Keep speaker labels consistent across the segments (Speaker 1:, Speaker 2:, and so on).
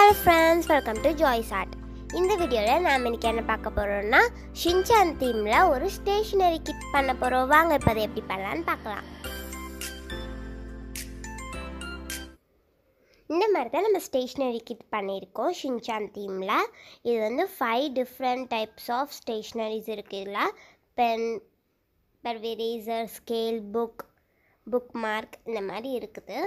Speaker 1: hello friends welcome to Joy's Art இந்த வீடியோவில் நாம் இன்னைக்கு என்ன பார்க்க போகிறோம்னா ஷின்சான் தீமில் ஒரு ஸ்டேஷ்னரி கிட் பண்ண போகிறோம் வாங்க இப்போ அதை எப்படி பண்ணலான்னு பார்க்கலாம் இந்த மாதிரி தான் நம்ம ஸ்டேஷ்னரி கிட் பண்ணியிருக்கோம் ஷின்சான் தீமில் இது வந்து five different types of stationeries இருக்குது இதில் பென் பெர் eraser scale book bookmark இந்த மாதிரி இருக்குது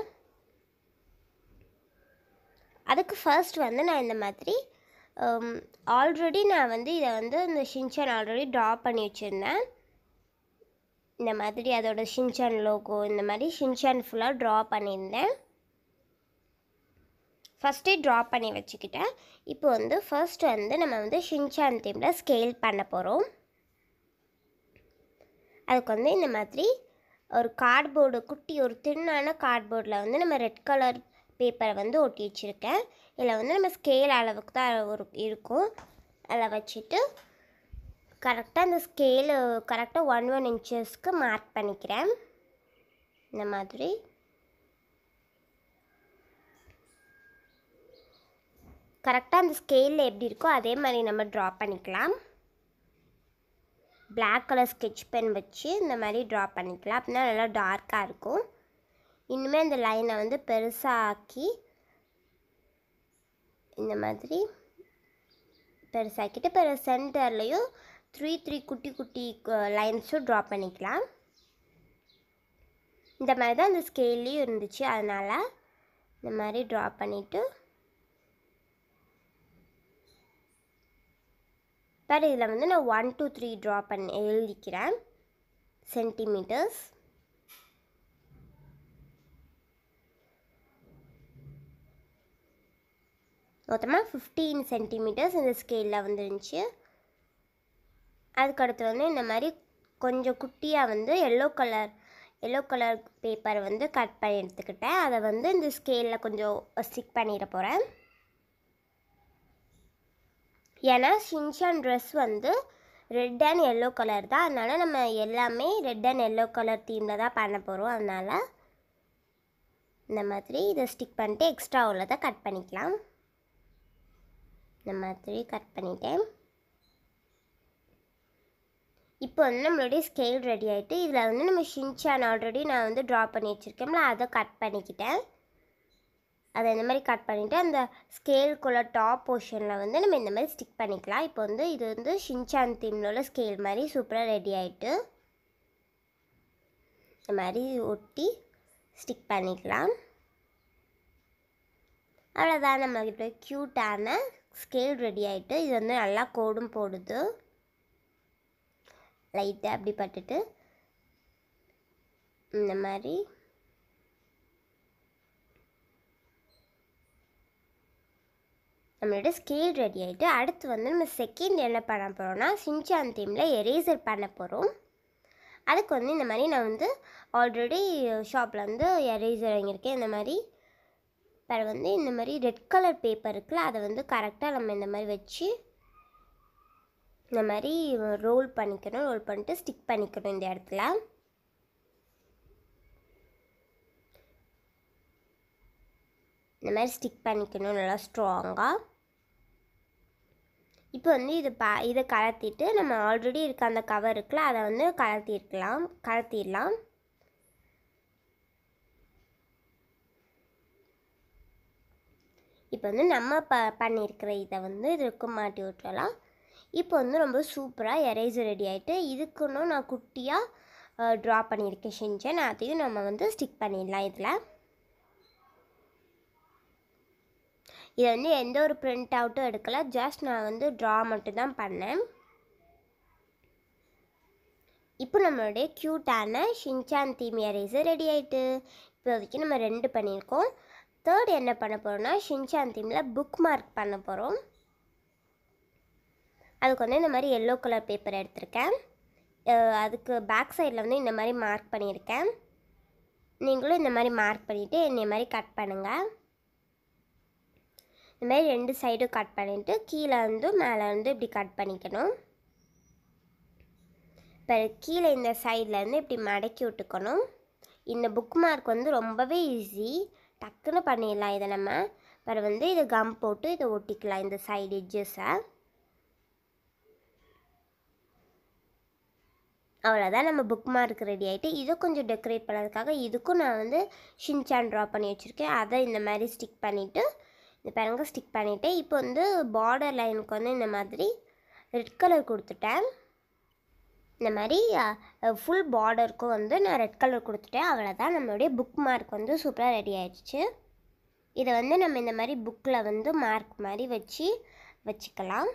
Speaker 1: அதுக்கு ஃபர்ஸ்ட் வந்து நான் இந்த மாதிரி ஆல்ரெடி நான் வந்து இதை வந்து இந்த ஷின்சான் ஆல்ரெடி ட்ரா பண்ணி வச்சுருந்தேன் இந்த மாதிரி அதோட ஷின்சான் லோகோ இந்த மாதிரி ஷின்சான் ஃபுல்லாக ட்ரா பண்ணியிருந்தேன் ஃபஸ்ட்டே ட்ரா பண்ணி வச்சுக்கிட்டேன் இப்போ வந்து ஃபர்ஸ்ட் வந்து நம்ம வந்து ஷின்சான் தீமில் ஸ்கேல் பண்ண போகிறோம் அதுக்கு வந்து இந்த மாதிரி ஒரு கார்ட்போர்டு குட்டி ஒரு தின்னான கார்ட்போர்டில் வந்து நம்ம ரெட் கலர் பேப்பரை வந்து ஒட்டி வச்சுருக்கேன் இதில் வந்து நம்ம ஸ்கேல் அளவுக்கு தான் ஒரு இருக்கும் அதில் வச்சுட்டு கரெக்டாக அந்த ஸ்கேலு கரெக்டாக ஒன் ஒன் இன்ச்சஸ்க்கு மார்க் பண்ணிக்கிறேன் இந்த மாதிரி கரெக்டாக அந்த ஸ்கேலில் எப்படி இருக்கோ அதே மாதிரி நம்ம ட்ரா பண்ணிக்கலாம் பிளாக் கலர் ஸ்கெட்ச் பென் வச்சு இந்த மாதிரி ட்ரா பண்ணிக்கலாம் அப்படின்னா நல்லா டார்க்காக இருக்கும் இன்னுமே அந்த லைனை வந்து பெருசாக ஆக்கி இந்த மாதிரி பெருசாக்கிட்டு பிறகு சென்டர்லேயும் த்ரீ த்ரீ குட்டி குட்டி லைன்ஸும் ட்ரா பண்ணிக்கலாம் இந்த மாதிரி தான் இந்த ஸ்கேல்லையும் இருந்துச்சு அதனால் இந்த மாதிரி ட்ரா பண்ணிவிட்டு பாரு இதில் வந்து நான் ஒன் டூ த்ரீ ட்ரா பண்ணி எழுதிக்கிறேன் சென்டிமீட்டர்ஸ் மொத்தமாக ஃபிஃப்டீன் சென்டிமீட்டர்ஸ் இந்த ஸ்கேலில் வந்துருந்துச்சு அதுக்கடுத்து வந்து இந்த மாதிரி கொஞ்சம் குட்டியாக வந்து yellow colour yellow colour paper வந்து கட் பண்ணி எடுத்துக்கிட்டேன் அதை வந்து இந்த ஸ்கேலில் கொஞ்சம் ஸ்டிக் பண்ணிட போகிறேன் ஏன்னா ஷின்ஷான் ட்ரெஸ் வந்து ரெட் அண்ட் எல்லோ கலர் தான் அதனால் நம்ம எல்லாமே ரெட் அண்ட் எல்லோ கலர் தீமில் தான் பண்ண போகிறோம் அதனால் இந்த மாதிரி இதை ஸ்டிக் பண்ணிட்டு எக்ஸ்ட்ரா உள்ளதை கட் பண்ணிக்கலாம் இந்த மாதிரி கட் பண்ணிட்டேன் இப்போ வந்து நம்மளுடைய ஸ்கேல் ரெடி ஆகிட்டு இதில் வந்து நம்ம ஷின்சான் ஆல்ரெடி நான் வந்து ட்ரா பண்ணி வச்சுருக்கேன்ல அதை கட் பண்ணிக்கிட்டேன் அதை இந்த மாதிரி கட் பண்ணிவிட்டு அந்த ஸ்கேலுக்குள்ள டாப் போர்ஷனில் வந்து நம்ம இந்த மாதிரி ஸ்டிக் பண்ணிக்கலாம் இப்போ வந்து இது வந்து ஷின்சான் தீமில் உள்ள ஸ்கேல் மாதிரி சூப்பராக ரெடி ஆகிட்டு இந்த மாதிரி ஒட்டி ஸ்டிக் பண்ணிக்கலாம் அவ்வளோதான் நம்மக்கிட்ட க்யூட்டான ஸ்கேல் ரெடி ஆகிட்டு இது வந்து நல்லா கோடும் போடுது லைட்டாக அப்படி பட்டுட்டு இந்த மாதிரி நம்மளோட ஸ்கேல் ரெடி ஆகிட்டு அடுத்து வந்து நம்ம செகண்ட் என்ன பண்ண போகிறோம்னா சின்சான் தீமில் எரேசர் பண்ண போகிறோம் அதுக்கு வந்து இந்த மாதிரி நான் வந்து ஆல்ரெடி ஷாப்பில் வந்து எரேசர் வாங்கியிருக்கேன் இந்த மாதிரி இப்போ வந்து இந்த மாதிரி ரெட் கலர் பேப்பர் இருக்குல்ல அதை வந்து கரெக்டாக நம்ம இந்த மாதிரி வச்சு இந்த மாதிரி ரோல் பண்ணிக்கணும் ரோல் பண்ணிட்டு ஸ்டிக் பண்ணிக்கணும் இந்த இடத்துல இந்த மாதிரி ஸ்டிக் பண்ணிக்கணும் நல்லா ஸ்ட்ராங்காக இப்போ வந்து இது பா இதை கலத்திட்டு நம்ம ஆல்ரெடி இருக்க அந்த கவர் இருக்குல்ல அதை வந்து கலத்திருக்கலாம் கலத்திடலாம் இப்போ வந்து நம்ம ப பண்ணியிருக்கிற இதை வந்து இதுக்கு மாட்டி விட்டுறலாம் இப்போ வந்து ரொம்ப சூப்பராக எரேசர் ரெடி ஆகிட்டு இதுக்குன்னு நான் குட்டியாக ட்ரா பண்ணியிருக்கேன் செஞ்சேன் அதையும் நம்ம வந்து ஸ்டிக் பண்ணிடலாம் இதில் இதை வந்து எந்த ஒரு பிரிண்ட் அவுட்டும் எடுக்கல ஜஸ்ட் நான் வந்து ட்ரா மட்டும்தான் பண்ணேன் இப்போ நம்மளுடைய க்யூட்டான ஷின்சான் தீம் எரேசர் ரெடி ஆகிட்டு இப்போதைக்கு நம்ம ரெண்டு பண்ணியிருக்கோம் தேர்ட் என்ன பண்ண போகிறோம்னா ஷின்சான் தீமில் புக் மார்க் பண்ண போகிறோம் அதுக்கு வந்து இந்த மாதிரி எல்லோ கலர் பேப்பர் எடுத்திருக்கேன் அதுக்கு பேக் சைடில் வந்து இந்த மாதிரி மார்க் பண்ணியிருக்கேன் நீங்களும் இந்த மாதிரி மார்க் பண்ணிவிட்டு என்னை மாதிரி கட் பண்ணுங்கள் இந்த மாதிரி ரெண்டு சைடும் கட் பண்ணிவிட்டு கீழே வந்து மேலே வந்து இப்படி கட் பண்ணிக்கணும் இப்போ கீழே இந்த சைட்லேருந்து இப்படி மடக்கி விட்டுக்கணும் இந்த புக் மார்க் வந்து ரொம்பவே ஈஸி டக்குன்னு பண்ணிடலாம் இதை நம்ம அப்புறம் வந்து இது கம் போட்டு இதை ஒட்டிக்கலாம் இந்த சைடு எட்ஜஸை அவ்வளோதான் நம்ம புக் மார்க் ரெடி ஆகிட்டு இதை கொஞ்சம் டெக்கரேட் பண்ணதுக்காக இதுக்கும் நான் வந்து ஷின்சான் ட்ரா பண்ணி வச்சுருக்கேன் அதை இந்த மாதிரி ஸ்டிக் பண்ணிவிட்டு இந்த பாருங்க ஸ்டிக் பண்ணிவிட்டு இப்போ வந்து பார்டர் லைனுக்கு வந்து இந்த மாதிரி ரெட் கலர் கொடுத்துட்டேன் இந்த மாதிரி ஃபுல் பார்டருக்கும் வந்து நான் ரெட் கலர் கொடுத்துட்டேன் அவ்வளோதான் நம்மளுடைய புக் மார்க் வந்து சூப்பராக ரெடி ஆயிடுச்சு இதை வந்து நம்ம இந்த மாதிரி புக்கில் வந்து மார்க் மாதிரி வச்சு வச்சுக்கலாம்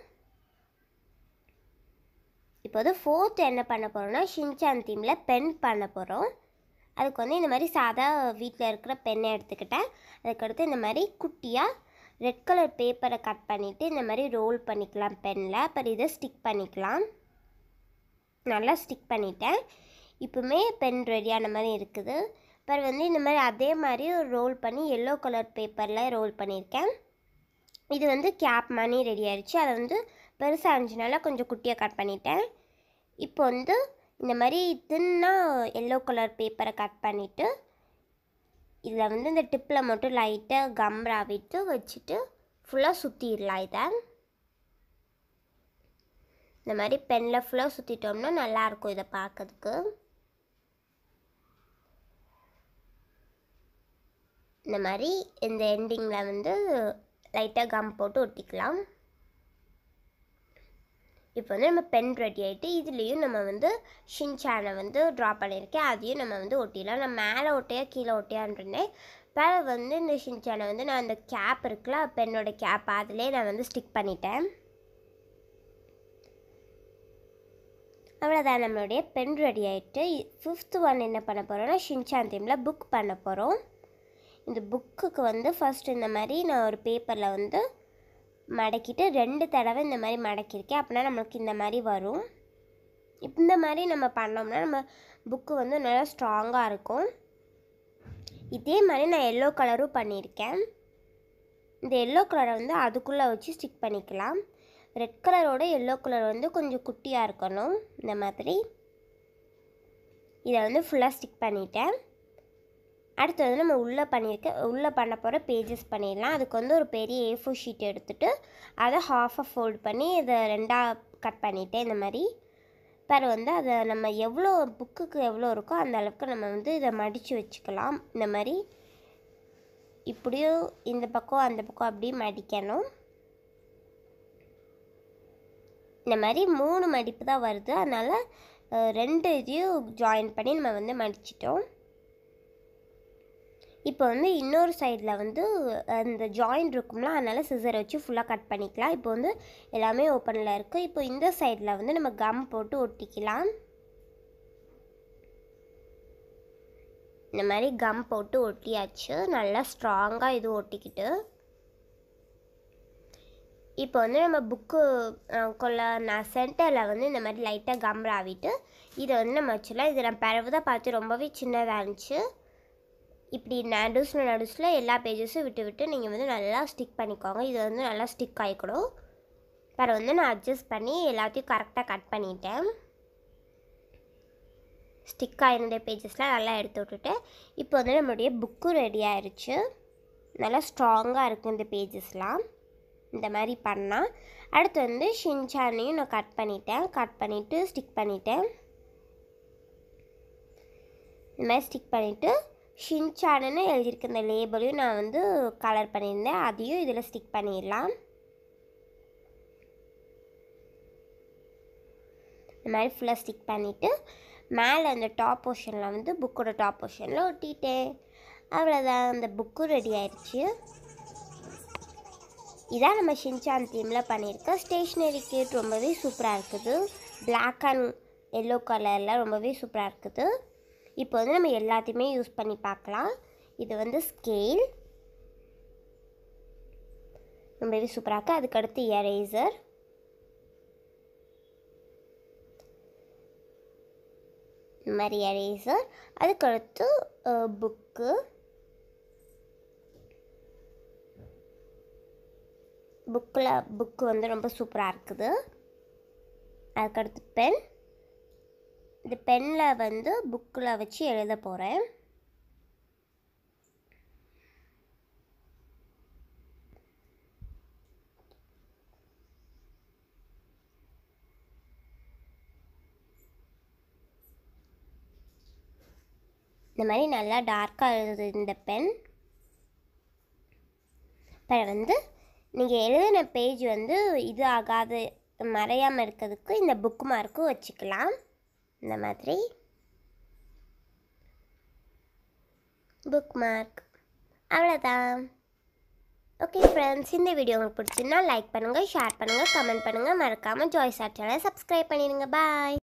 Speaker 1: இப்போ வந்து ஃபோர்த் என்ன பண்ண போகிறோம்னா ஷின்சான் தீமில் பென் பண்ண போகிறோம் அதுக்கு வந்து இந்த மாதிரி சாதா வீட்டில் இருக்கிற பெண்ணை எடுத்துக்கிட்டேன் அதுக்கடுத்து இந்த மாதிரி குட்டியாக ரெட் கலர் பேப்பரை கட் பண்ணிவிட்டு இந்த மாதிரி ரோல் பண்ணிக்கலாம் பெனில் அப்புறம் இதை ஸ்டிக் பண்ணிக்கலாம் நல்லா ஸ்டிக் பண்ணிட்டேன் இப்போவுமே பென் ரெடியான மாதிரி இருக்குது அப்புறம் வந்து இந்த மாதிரி அதே மாதிரி ஒரு ரோல் பண்ணி எல்லோ கலர் பேப்பரில் ரோல் பண்ணியிருக்கேன் இது வந்து கேப் மணி ரெடி ஆயிடுச்சு அதை வந்து பெருசாக இருந்துச்சுனால கொஞ்சம் குட்டியாக கட் பண்ணிட்டேன் இப்போ வந்து இந்த மாதிரி தின்னாக எல்லோ கலர் பேப்பரை கட் பண்ணிவிட்டு இதில் வந்து இந்த டிப்பில் மட்டும் லைட்டாக கம் ராவிட்டு வச்சுட்டு ஃபுல்லாக சுற்றிடலாம் இதை இந்த மாதிரி பெனில் ஃபுல்லாக சுற்றிட்டோம்னா நல்லாயிருக்கும் இதை பார்க்கறதுக்கு இந்த மாதிரி இந்த எண்டிங்கில் வந்து லைட்டாக கம் போட்டு ஒட்டிக்கலாம் இப்போ வந்து நம்ம பென் ரெடி ஆகிட்டு இதுலேயும் நம்ம வந்து ஷின்சானை வந்து ட்ரா பண்ணியிருக்கேன் அதையும் நம்ம வந்து ஒட்டிடலாம் நான் மேலே ஒட்டையா கீழே ஒட்டையான்றேன் வேறு வந்து இந்த ஷின்சானை வந்து நான் அந்த கேப் இருக்குல்ல பென்னோட கேப் அதிலே நான் வந்து ஸ்டிக் பண்ணிட்டேன் அவ்வளோதான் நம்மளுடைய பென் ரெடி ஆகிட்டு ஃபிஃப்த் ஒன் என்ன பண்ண போகிறோம்னா ஷின்சான் தீமில் புக் பண்ண போகிறோம் இந்த புக்குக்கு வந்து ஃபஸ்ட் இந்த மாதிரி நான் ஒரு பேப்பரில் வந்து மடக்கிட்டு ரெண்டு தடவை இந்த மாதிரி மடக்கியிருக்கேன் அப்படின்னா நம்மளுக்கு இந்த மாதிரி வரும் இந்த மாதிரி நம்ம பண்ணோம்னா நம்ம புக்கு வந்து நல்லா ஸ்ட்ராங்காக இருக்கும் இதே மாதிரி நான் எல்லோ கலரும் பண்ணியிருக்கேன் இந்த எல்லோ கலரை வந்து அதுக்குள்ளே வச்சு ஸ்டிக் பண்ணிக்கலாம் ரெட் கலரோட எல்லோ கலர் வந்து கொஞ்சம் குட்டியாக இருக்கணும் இந்த மாதிரி இதை வந்து ஃபுல்லாக ஸ்டிக் பண்ணிட்டேன் அடுத்து வந்து நம்ம உள்ளே பண்ணியிருக்க உள்ளே பண்ண போகிற பேஜஸ் பண்ணிடலாம் அதுக்கு வந்து ஒரு பெரிய ஏ ஃபோர் ஷீட் எடுத்துகிட்டு அதை ஹாஃபாக ஃபோல்ட் பண்ணி இதை ரெண்டாக கட் பண்ணிட்டேன் இந்த மாதிரி பிறகு வந்து அதை நம்ம எவ்வளோ புக்குக்கு எவ்வளோ இருக்கோ அந்த அளவுக்கு நம்ம வந்து இதை மடித்து வச்சுக்கலாம் இந்த மாதிரி இப்படியும் இந்த பக்கம் அந்த பக்கம் அப்படியே மடிக்கணும் இந்த மாதிரி மூணு மடிப்பு தான் வருது அதனால் ரெண்டு இதையும் ஜாயின் பண்ணி நம்ம வந்து மடிச்சிட்டோம் இப்போ வந்து இன்னொரு சைடில் வந்து அந்த ஜாயிண்ட் இருக்கும்ல அதனால் சிசர் வச்சு ஃபுல்லாக கட் பண்ணிக்கலாம் இப்போ வந்து எல்லாமே ஓப்பனில் இருக்குது இப்போ இந்த சைடில் வந்து நம்ம கம் போட்டு ஒட்டிக்கலாம் இந்த மாதிரி கம் போட்டு ஒட்டியாச்சு நல்லா ஸ்ட்ராங்காக இது ஒட்டிக்கிட்டு இப்போ வந்து நம்ம புக்கு கொள்ள நான் சென்டரில் வந்து இந்த மாதிரி லைட்டாக கம் ராவிட்டு இதை வந்து நம்ம வச்சிடலாம் இது நான் பிறகு தான் பார்த்து ரொம்பவே சின்னதாக இருந்துச்சு இப்படி நடுஸில் நடுஸில் எல்லா பேஜஸும் விட்டு விட்டு நீங்கள் வந்து நல்லா ஸ்டிக் பண்ணிக்கோங்க இது வந்து நல்லா ஸ்டிக் ஆகிக்கணும் வேறு வந்து நான் அட்ஜஸ்ட் பண்ணி எல்லாத்தையும் கரெக்டாக கட் பண்ணிட்டேன் ஸ்டிக் ஆகிருந்த பேஜஸ்லாம் நல்லா எடுத்து விட்டுட்டு இப்போ வந்து நம்மளுடைய புக்கும் ரெடி ஆயிடுச்சு நல்லா ஸ்ட்ராங்காக இருக்குது இந்த பேஜஸ்லாம் இந்த மாதிரி பண்ணால் அடுத்து வந்து ஷின்சானையும் நான் கட் பண்ணிட்டேன் கட் பண்ணிவிட்டு ஸ்டிக் பண்ணிட்டேன் இந்த மாதிரி ஸ்டிக் பண்ணிவிட்டு ஷின்சானுன்னு எழுதியிருக்க இந்த லேபிளையும் நான் வந்து கலர் பண்ணியிருந்தேன் அதையும் இதில் ஸ்டிக் பண்ணிடலாம் இந்த மாதிரி ஃபுல்லாக ஸ்டிக் பண்ணிவிட்டு மேலே அந்த டாப் போர்ஷனில் வந்து புக்கோட டாப் போர்ஷனில் ஒட்டிட்டேன் அவ்வளோதான் அந்த புக்கும் ரெடி ஆயிடுச்சு இதான் நம்ம ஷின்சான் தீமில் பண்ணியிருக்க ஸ்டேஷ்னரி கிட் ரொம்பவே சூப்பராக இருக்குது பிளாக் அண்ட் எல்லோ கலரில் ரொம்பவே சூப்பராக இருக்குது இப்போ வந்து நம்ம எல்லாத்தையுமே யூஸ் பண்ணி பார்க்கலாம் இது வந்து ஸ்கேல் ரொம்பவே சூப்பராக இருக்குது அதுக்கடுத்து எரேசர் இந்த மாதிரி எரேசர் அதுக்கடுத்து புக்கு புக்கில் புக்கு வந்து ரொம்ப சூப்பராக இருக்குது அதுக்கடுத்து பென் இந்த பெனில் வந்து புக்கில் வச்சு எழுத போகிறேன் இந்த மாதிரி நல்லா டார்க்காக எழுதுது இந்த பென் அப்புறம் வந்து நீங்கள் எழுதின பேஜ் வந்து இது ஆகாது மறையாமல் இருக்கிறதுக்கு இந்த புக் மார்க்கும் வச்சுக்கலாம் இந்த மாதிரி புக் மார்க் அவ்வளோதான் ஓகே ஃப்ரெண்ட்ஸ் இந்த வீடியோ உங்களுக்கு பிடிச்சிருந்தா லைக் பண்ணுங்கள் ஷேர் பண்ணுங்கள் கமெண்ட் பண்ணுங்கள் மறக்காமல் ஜாய்ஸ் ஆட் சேனலை சப்ஸ்கிரைப் பண்ணிடுங்க பாய்